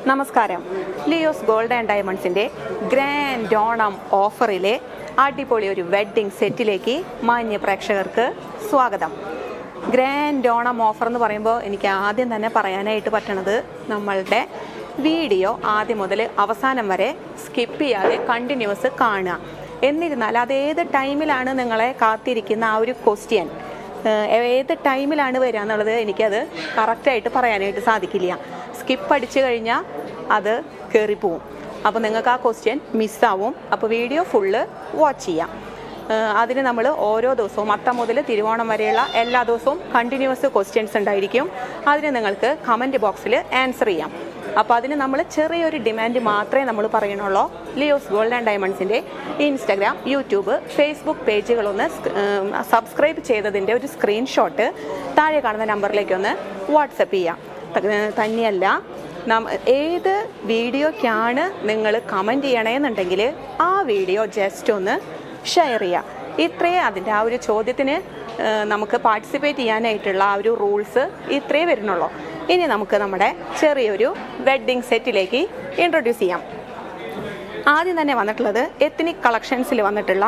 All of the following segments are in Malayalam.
നമസ്കാരം ലിയോസ് ഗോൾഡ് ആൻഡ് ഡയമണ്ട്സിൻ്റെ ഗ്രാൻഡ് ഓണം ഓഫറിലെ അടിപൊളി ഒരു വെഡ്ഡിംഗ് സെറ്റിലേക്ക് മാന്യ പ്രേക്ഷകർക്ക് സ്വാഗതം ഗ്രാൻഡ് ഓണം ഓഫർ എന്ന് പറയുമ്പോൾ എനിക്ക് ആദ്യം തന്നെ പറയാനായിട്ട് പറ്റണത് നമ്മളുടെ വീഡിയോ ആദ്യം മുതൽ അവസാനം വരെ സ്കിപ്പ് ചെയ്യാതെ കണ്ടിന്യൂസ് കാണുക എന്നിരുന്നാൽ അതേത് ടൈമിലാണ് നിങ്ങളെ കാത്തിരിക്കുന്ന ആ ഒരു ക്വസ്റ്റ്യൻ ഏത് ടൈമിലാണ് വരിക എന്നുള്ളത് എനിക്കത് കറക്റ്റായിട്ട് പറയാനായിട്ട് സാധിക്കില്ല സ്കിപ്പ് അടിച്ചു കഴിഞ്ഞാൽ അത് കയറിപ്പോവും അപ്പോൾ നിങ്ങൾക്ക് ആ ക്വസ്റ്റ്യൻ മിസ്സാവും അപ്പോൾ വീഡിയോ ഫുള്ള് വാച്ച് ചെയ്യാം ഏഹ് അതിന് നമ്മൾ ഓരോ ദിവസവും അത്തം മുതൽ തിരുവോണം വരെയുള്ള എല്ലാ ദിവസവും കണ്ടിന്യൂസ് ക്വസ്റ്റ്യൻസ് ഉണ്ടായിരിക്കും അതിന് നിങ്ങൾക്ക് കമൻറ്റ് ബോക്സിൽ ആൻസർ ചെയ്യാം അപ്പോൾ അതിന് നമ്മൾ ചെറിയൊരു ഡിമാൻഡ് മാത്രമേ നമ്മൾ പറയണുള്ളൂ ലിയോസ് ഗോൾഡ് ആൻഡ് ഡയമണ്ട്സിൻ്റെ ഇൻസ്റ്റഗ്രാം യൂട്യൂബ് ഫേസ്ബുക്ക് പേജുകളൊന്ന് സബ്സ്ക്രൈബ് ചെയ്തതിൻ്റെ ഒരു സ്ക്രീൻഷോട്ട് താഴെ കാണുന്ന നമ്പറിലേക്ക് ഒന്ന് വാട്സപ്പ് ചെയ്യാം ത- തന്നെയല്ല നം- ഏത് വീഡിയോയ്ക്കാണ് നിങ്ങൾ കമൻറ്റ് ചെയ്യണമെന്നുണ്ടെങ്കിൽ ആ വീഡിയോ ജസ്റ്റ് ഒന്ന് ഷെയർ ചെയ്യുക ഇത്രയേ അതിൻ്റെ ആ ഒരു ചോദ്യത്തിന് ഏഹ്, നമുക്ക് പാർട്ടിസിപ്പേറ്റ് ചെയ്യാനായിട്ടുള്ള ആ ഒരു റൂൾസ് ഇത്രയേ വരുന്നുള്ളൂ ഇനി നമുക്ക് നമ്മുടെ ചെറിയൊരു വെഡ്ഡിംഗ് സെറ്റിലേക്ക് ഇൻട്രൊഡ്യൂസ് ചെയ്യാം ആദ്യം തന്നെ വന്നിട്ടുള്ളത് എത്നിക് കളക്ഷൻസിൽ വന്നിട്ടുള്ള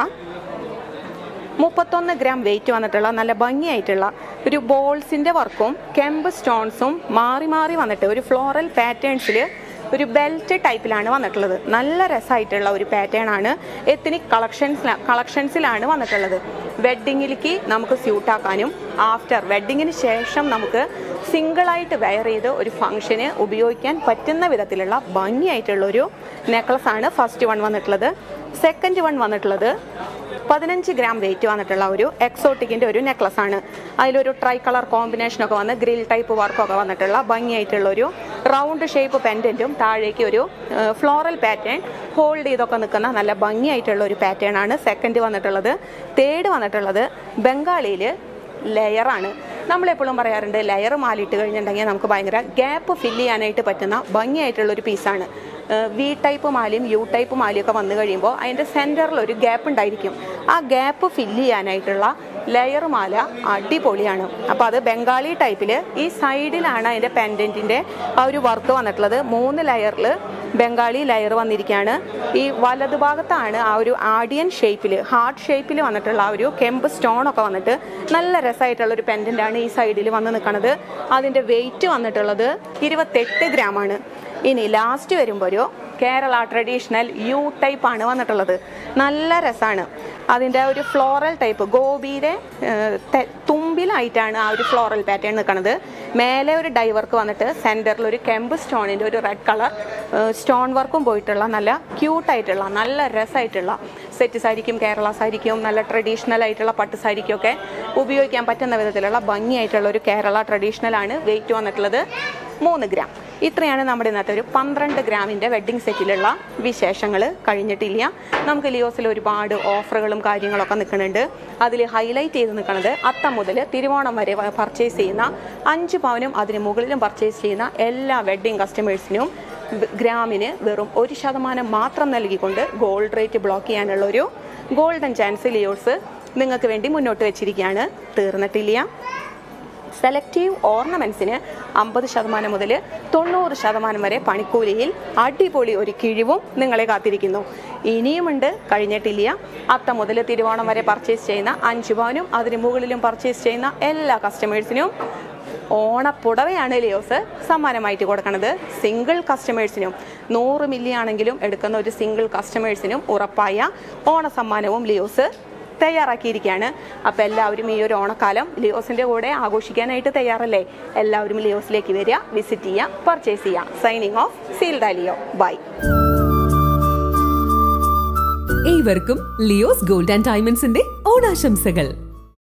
മുപ്പത്തൊന്ന് ഗ്രാം വെയിറ്റ് വന്നിട്ടുള്ള നല്ല ഭംഗിയായിട്ടുള്ള ഒരു ബോൾസിൻ്റെ വർക്കും കെമ്പ് സ്റ്റോൺസും മാറി മാറി വന്നിട്ട് ഒരു ഫ്ലോറൽ പാറ്റേൺസിൽ ഒരു ബെൽറ്റ് ടൈപ്പിലാണ് വന്നിട്ടുള്ളത് നല്ല രസമായിട്ടുള്ള ഒരു പാറ്റേൺ ആണ് എത്നിക് കളക്ഷൻസ് കളക്ഷൻസിലാണ് വന്നിട്ടുള്ളത് വെഡ്ഡിങ്ങിലേക്ക് നമുക്ക് സ്യൂട്ടാക്കാനും ആഫ്റ്റർ വെഡ്ഡിങ്ങിന് ശേഷം നമുക്ക് സിംഗിളായിട്ട് വെയർ ചെയ്ത് ഒരു ഫംഗ്ഷന് ഉപയോഗിക്കാൻ പറ്റുന്ന വിധത്തിലുള്ള ഭംഗിയായിട്ടുള്ള ഒരു നെക്ലസ് ആണ് ഫസ്റ്റ് വൺ വന്നിട്ടുള്ളത് സെക്കൻഡ് വൺ വന്നിട്ടുള്ളത് പതിനഞ്ച് ഗ്രാം വെയിറ്റ് വന്നിട്ടുള്ള ഒരു എക്സോട്ടിക്കിൻ്റെ ഒരു നെക്ലസ് ആണ് അതിലൊരു ട്രൈ കളർ കോമ്പിനേഷനൊക്കെ വന്ന് ഗ്രിൽ ടൈപ്പ് വർക്കൊക്കെ വന്നിട്ടുള്ള ഭംഗിയായിട്ടുള്ള ഒരു റൗണ്ട് ഷേപ്പ് പെൻഡൻറ്റും താഴേക്ക് ഒരു ഫ്ലോറൽ പാറ്റേൺ ഹോൾഡ് ചെയ്തൊക്കെ നിൽക്കുന്ന നല്ല ഭംഗിയായിട്ടുള്ള ഒരു പാറ്റേൺ ആണ് സെക്കൻഡ് വന്നിട്ടുള്ളത് തേർഡ് വന്നിട്ടുള്ളത് ബംഗാളിയിൽ ലെയറാണ് നമ്മളെപ്പോഴും പറയാറുണ്ട് ലെയർ മാലിട്ട് കഴിഞ്ഞിട്ടുണ്ടെങ്കിൽ നമുക്ക് ഭയങ്കര ഗ്യാപ്പ് ഫില്ല് ചെയ്യാനായിട്ട് പറ്റുന്ന ഭംഗിയായിട്ടുള്ള ഒരു പീസാണ് വി ടൈപ്പ് മാലയും യു ടൈപ്പ് മാലയും ഒക്കെ വന്നു കഴിയുമ്പോൾ അതിൻ്റെ സെൻറ്ററിൽ ഒരു ഗ്യാപ്പ് ഉണ്ടായിരിക്കും ആ ഗ്യാപ്പ് ഫില്ല് ചെയ്യാനായിട്ടുള്ള ലെയർ മാല അടിപൊളിയാണ് അപ്പോൾ അത് ബംഗാളി ടൈപ്പിൽ ഈ സൈഡിലാണ് അതിൻ്റെ പെൻഡൻറ്റിൻ്റെ ആ ഒരു വർക്ക് വന്നിട്ടുള്ളത് മൂന്ന് ലെയറിൽ ബംഗാളി ലെയർ വന്നിരിക്കുകയാണ് ഈ വലതുഭാഗത്താണ് ആ ഒരു ആഡിയൻ ഷേപ്പിൽ ഹാർട്ട് ഷേപ്പിൽ വന്നിട്ടുള്ള ആ ഒരു കെമ്പ് സ്റ്റോൺ ഒക്കെ വന്നിട്ട് നല്ല രസമായിട്ടുള്ള ഒരു പെൻഡൻ്റ് ആണ് ഈ സൈഡിൽ വന്ന് നിൽക്കുന്നത് അതിൻ്റെ വെയിറ്റ് വന്നിട്ടുള്ളത് ഇരുപത്തെട്ട് ഗ്രാം ആണ് ഇനി ലാസ്റ്റ് വരുമ്പോൾ ഒരു കേരള ട്രഡീഷണൽ യു ടൈപ്പ് ആണ് വന്നിട്ടുള്ളത് നല്ല രസമാണ് അതിൻ്റെ ഒരു ഫ്ലോറൽ ടൈപ്പ് ഗോപിയുടെ ഏഹ്, തെ- തുമ്പിലായിട്ടാണ് ആ ഒരു ഫ്ലോറൽ പാറ്റേൺ നിൽക്കുന്നത് മേലെ ഒരു ഡൈ വർക്ക് വന്നിട്ട് സെൻറ്ററിൽ ഒരു കെമ്പ് സ്റ്റോണിൻ്റെ ഒരു റെഡ് കളർ സ്റ്റോൺ വർക്കും പോയിട്ടുള്ള നല്ല ക്യൂട്ടായിട്ടുള്ള നല്ല രസമായിട്ടുള്ള സെറ്റ് സാരിക്കും കേരള സാരിക്കും നല്ല ട്രഡീഷണൽ ആയിട്ടുള്ള പട്ട് സാരിക്കും ഒക്കെ ഉപയോഗിക്കാൻ പറ്റുന്ന വിധത്തിലുള്ള ഭംഗിയായിട്ടുള്ള ഒരു കേരള ട്രഡീഷണൽ ആണ് വെയിറ്റ് വന്നിട്ടുള്ളത് മൂന്ന് ഗ്രാം ഇത്രയാണ് നമ്മുടെ ഇന്നത്തെ ഒരു പന്ത്രണ്ട് ഗ്രാമിൻ്റെ വെഡ്ഡിംഗ് സെറ്റിലുള്ള വിശേഷങ്ങൾ കഴിഞ്ഞിട്ടില്ല നമുക്ക് ലിയോസിൽ ഒരുപാട് ഓഫറുകളും കാര്യങ്ങളൊക്കെ നിൽക്കുന്നുണ്ട് അതിൽ ഹൈലൈറ്റ് ചെയ്ത് നിൽക്കുന്നത് അത്തം മുതൽ തിരുവോണം വരെ പർച്ചേസ് ചെയ്യുന്ന അഞ്ച് പവനും അതിന് മുകളിലും പർച്ചേസ് ചെയ്യുന്ന എല്ലാ വെഡ്ഡിംഗ് കസ്റ്റമേഴ്സിനും ഗ്രാമിന് വെറും ഒരു ശതമാനം മാത്രം നൽകിക്കൊണ്ട് ഗോൾഡ് റേറ്റ് ബ്ലോക്ക് ചെയ്യാനുള്ള ഒരു ഗോൾഡൻ ചാൻസ് ലിയോസ് നിങ്ങൾക്ക് വേണ്ടി മുന്നോട്ട് വെച്ചിരിക്കുകയാണ് തീർന്നിട്ടില്ല സെലക്റ്റീവ് ഓർണമെന്റ്സിന് അമ്പത് ശതമാനം മുതൽ തൊണ്ണൂറ് ശതമാനം വരെ പണിക്കൂലിയിൽ അടിപൊളി ഒരു കിഴിവും നിങ്ങളെ കാത്തിരിക്കുന്നു ഇനിയുമുണ്ട് കഴിഞ്ഞിട്ടില്ല അത്തം മുതൽ തിരുവോണം വരെ പർച്ചേസ് ചെയ്യുന്ന അഞ്ച് പവനും അതിന് മുകളിലും പർച്ചേസ് ചെയ്യുന്ന എല്ലാ കസ്റ്റമേഴ്സിനും ഓണപ്പുടവയാണ് ലിയോസ് സമ്മാനമായിട്ട് കൊടുക്കുന്നത് സിംഗിൾ കസ്റ്റമേഴ്സിനും നൂറ് മില്ലി ആണെങ്കിലും എടുക്കുന്ന ഒരു സിംഗിൾ കസ്റ്റമേഴ്സിനും ഉറപ്പായ ഓണ സമ്മാനവും ലിയോസ് തയ്യാറാക്കിയിരിക്കുകയാണ് അപ്പോൾ എല്ലാവരും ഈ ഒരു ഓണക്കാലം ലിയോസിൻ്റെ കൂടെ ആഘോഷിക്കാനായിട്ട് തയ്യാറല്ലേ എല്ലാവരും ലിയോസിലേക്ക് വരിക വിസിറ്റ് ചെയ്യുക പർച്ചേസ് ചെയ്യുക സൈനിങ് ഓഫ് സീൽഡ ലിയോ ബൈ ഏവർക്കും ലിയോസ് ഗോൾഡ് ആൻഡ് ഡയമണ്ട്സിന്റെ ഓണാശംസകൾ